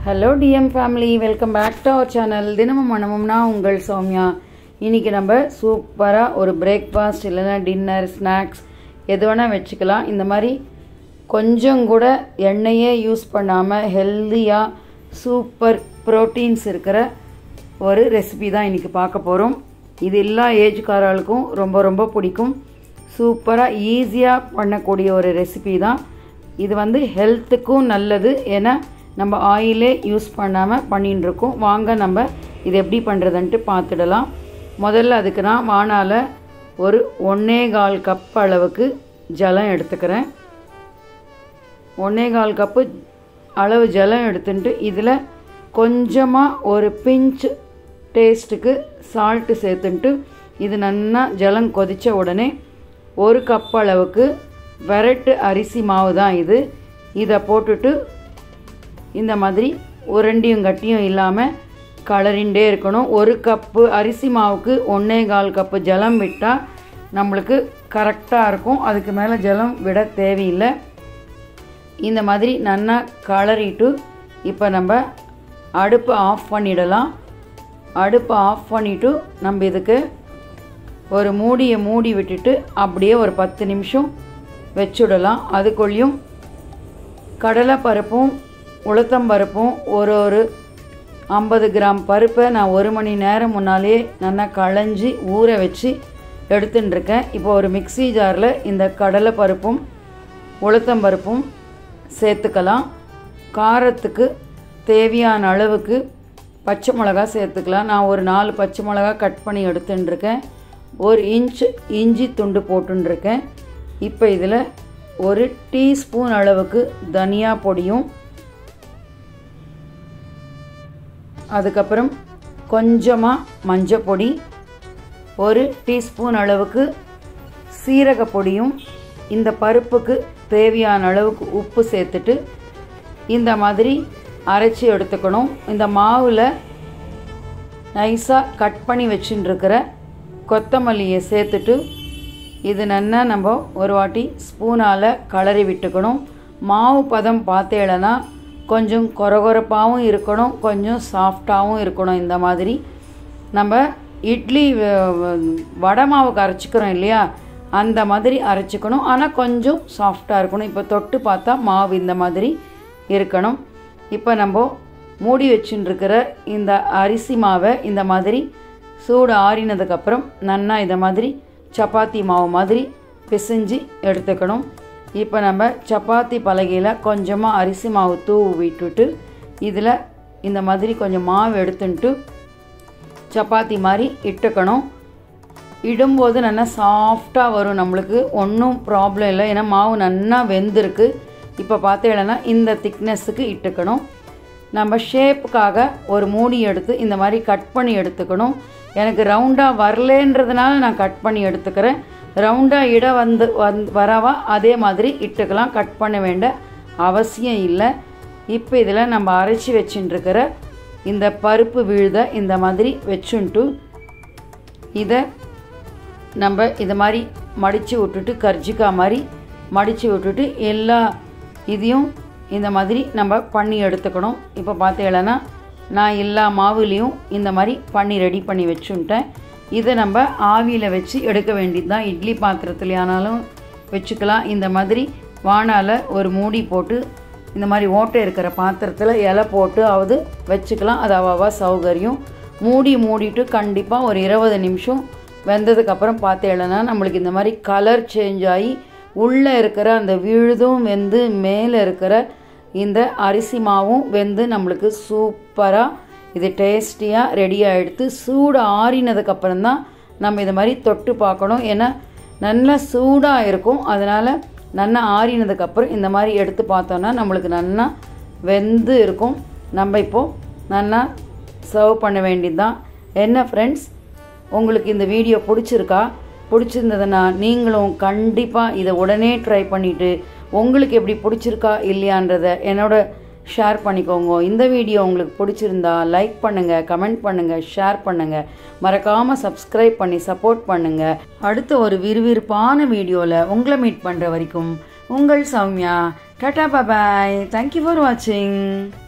hello TM family welcome back to our channel தினமும் மனமும்னா உங்கள் சௌமியா இன்றைக்கி நம்ம சூப்பராக ஒரு பிரேக்ஃபாஸ்ட் இல்லைன்னா டின்னர் ஸ்நாக்ஸ் எது வேணால் வச்சுக்கலாம் இந்த மாதிரி கொஞ்சம் கூட எண்ணெயே யூஸ் பண்ணாமல் ஹெல்த்தியாக சூப்பர் ப்ரோட்டீன்ஸ் இருக்கிற ஒரு ரெசிபி தான் இன்றைக்கி பார்க்க போகிறோம் இது எல்லா ஏஜ்காரர்களுக்கும் ரொம்ப ரொம்ப பிடிக்கும் சூப்பராக ஈஸியாக பண்ணக்கூடிய ஒரு ரெசிபி தான் இது வந்து ஹெல்த்துக்கும் நல்லது ஏன்னா நம்ம ஆயிலே யூஸ் பண்ணாமல் பண்ணின்னு இருக்கோம் வாங்க நம்ம இது எப்படி பண்ணுறதுன்ட்டு பார்த்துடலாம் முதல்ல அதுக்கு நான் வானால ஒரு ஒன்னே கால் கப் அளவுக்கு ஜலம் எடுத்துக்கிறேன் ஒன்னே கால் கப்பு அளவு ஜலம் எடுத்துட்டு இதில் கொஞ்சமாக ஒரு பிஞ்ச் டேஸ்ட்டுக்கு சால்ட்டு சேர்த்துன்ட்டு இது நல்லா ஜலம் கொதித்த உடனே ஒரு கப் அளவுக்கு வெரட்டு அரிசி மாவு தான் இது இதை போட்டுட்டு இந்த மாதிரி உரண்டியும் கட்டியும் இல்லாமல் கலரிண்டே இருக்கணும் ஒரு கப்பு அரிசி மாவுக்கு ஒன்றே கால் கப்பு ஜலம் விட்டால் நம்மளுக்கு கரெக்டாக இருக்கும் அதுக்கு மேலே ஜலம் விட தேவையில்லை இந்த மாதிரி நல்லா கலரிட்டு இப்போ நம்ம அடுப்பை ஆஃப் பண்ணிடலாம் அடுப்பை ஆஃப் பண்ணிவிட்டு நம்ம இதுக்கு ஒரு மூடியை மூடி விட்டுட்டு அப்படியே ஒரு பத்து நிமிஷம் வச்சுடலாம் அதுக்குள்ளேயும் கடலைப்பருப்பும் உளுத்தம்பருப்பும் ஒரு ஒரு ஐம்பது கிராம் பருப்பை நான் ஒரு மணி நேரம் முன்னாலே நல்லா களைஞ்சி ஊற வச்சு எடுத்துட்டுருக்கேன் இப்போ ஒரு மிக்சி ஜாரில் இந்த கடலைப்பருப்பும் உளுத்தம்பருப்பும் சேர்த்துக்கலாம் காரத்துக்கு தேவையான அளவுக்கு பச்சை மிளகா சேர்த்துக்கலாம் நான் ஒரு நாலு பச்சை மிளகா கட் பண்ணி எடுத்துட்டுருக்கேன் ஒரு இன்ச் இஞ்சி துண்டு போட்டுருக்கேன் இப்போ இதில் ஒரு டீஸ்பூன் அளவுக்கு தனியா பொடியும் அதுக்கப்புறம் கொஞ்சமாக மஞ்சள் பொடி ஒரு டீஸ்பூன் அளவுக்கு சீரக பொடியும் இந்த பருப்புக்கு தேவையான அளவுக்கு உப்பு சேர்த்துட்டு இந்த மாதிரி அரைச்சி எடுத்துக்கணும் இந்த மாவில் நைஸாக கட் பண்ணி வச்சுட்டுருக்கிற கொத்தமல்லியை சேர்த்துட்டு இது நல்லா நம்ம ஒரு வாட்டி ஸ்பூனால் கலரி விட்டுக்கணும் மாவு பதம் பார்த்தேலனா கொஞ்சம் கொரகொரப்பாகவும் இருக்கணும் கொஞ்சம் சாஃப்டாகவும் இருக்கணும் இந்த மாதிரி நம்ம இட்லி வடை மாவுக்கு அரைச்சிக்கிறோம் இல்லையா அந்த மாதிரி அரைச்சிக்கணும் ஆனால் கொஞ்சம் சாஃப்டாக இருக்கணும் இப்போ தொட்டு பார்த்தா மாவு இந்த மாதிரி இருக்கணும் இப்போ நம்ம மூடி வச்சுட்டுருக்கிற இந்த அரிசி மாவை இந்த மாதிரி சூடு ஆறினதுக்கப்புறம் நன்னா இதை மாதிரி சப்பாத்தி மாவு மாதிரி பிசைஞ்சு எடுத்துக்கணும் இப்போ நம்ம சப்பாத்தி பலகையில் கொஞ்சமாக அரிசி மாவு தூவி விட்டுட்டு இதில் இந்த மாதிரி கொஞ்சம் மாவு எடுத்துன்ட்டு சப்பாத்தி மாதிரி இட்டுக்கணும் இடும்போது நல்லா சாஃப்டாக வரும் நம்மளுக்கு ஒன்றும் ப்ராப்ளம் இல்லை ஏன்னா மாவு நல்லா வெந்திருக்கு இப்போ பார்த்தீங்கன்னா இந்த திக்னஸுக்கு இட்டுக்கணும் நம்ம ஷேப்புக்காக ஒரு மூடி எடுத்து இந்த மாதிரி கட் பண்ணி எடுத்துக்கணும் எனக்கு ரவுண்டாக வரலேன்றதுனால நான் கட் பண்ணி எடுத்துக்கிறேன் ரவுண்டாக இட வந்து வந் வரவா அதே மாதிரி இட்டுக்கலாம் கட் பண்ண வேண்ட அவசியம் இல்லை இப்போ இதில் நம்ம அரைச்சி வச்சுட்டுருக்கிற இந்த பருப்பு விழுத இந்த மாதிரி வச்சுன்ட்டு இதை நம்ம இதை மாதிரி மடித்து விட்டுட்டு கர்ஜிக்கா மாதிரி மடித்து விட்டுட்டு எல்லா இதையும் இந்த மாதிரி நம்ம பண்ணி எடுத்துக்கணும் இப்போ பார்த்தீங்கன்னா நான் எல்லா மாவுலேயும் இந்த மாதிரி பண்ணி ரெடி பண்ணி வச்சுட்டேன் இதை நம்ம ஆவியில் வச்சு எடுக்க வேண்டியது தான் இட்லி பாத்திரத்துலையானாலும் வச்சுக்கலாம் இந்த மாதிரி வானால் ஒரு மூடி போட்டு இந்த மாதிரி ஓட்டை இருக்கிற பாத்திரத்தில் இலை போட்டு அவது வச்சுக்கலாம் அது அவ்வளவா சௌகரியம் மூடி மூடிட்டு கண்டிப்பாக ஒரு இருபது நிமிஷம் வெந்ததுக்கப்புறம் பார்த்தேன்னா நம்மளுக்கு இந்த மாதிரி கலர் சேஞ்ச் ஆகி உள்ளே இருக்கிற அந்த விழுதும் வெந்து மேலே இருக்கிற இந்த அரிசி மாவும் வெந்து நம்மளுக்கு சூப்பராக இது டேஸ்டியாக ரெடி ஆகிடுத்து சூடு ஆறினதுக்கப்புறம் தான் நம்ம இதை மாதிரி தொட்டு பார்க்கணும் ஏன்னா நல்லா சூடாக இருக்கும் அதனால் நல்லா ஆறினதுக்கப்புறம் இந்த மாதிரி எடுத்து பார்த்தோன்னா நம்மளுக்கு நல்லா வெந்து இருக்கும் நம்ம இப்போது நல்லா சர்வ் பண்ண வேண்டியது தான் என்ன ஃப்ரெண்ட்ஸ் உங்களுக்கு இந்த வீடியோ பிடிச்சிருக்கா பிடிச்சிருந்ததுன்னா நீங்களும் கண்டிப்பாக இதை உடனே ட்ரை பண்ணிவிட்டு உங்களுக்கு எப்படி பிடிச்சிருக்கா இல்லையான்றதை என்னோட ஷேர் பண்ணிக்கோங்க இந்த வீடியோ உங்களுக்கு பிடிச்சிருந்தா லைக் பண்ணுங்கள் கமெண்ட் பண்ணுங்கள் ஷேர் பண்ணுங்கள் மறக்காமல் சப்ஸ்கிரைப் பண்ணி சப்போர்ட் பண்ணுங்கள் அடுத்த ஒரு விறுவிறுப்பான வீடியோவில் உங்களை மீட் பண்ணுற வரைக்கும் உங்கள் சௌமியா டாட்டா பாபாய் தேங்க்யூ ஃபார் வாட்சிங்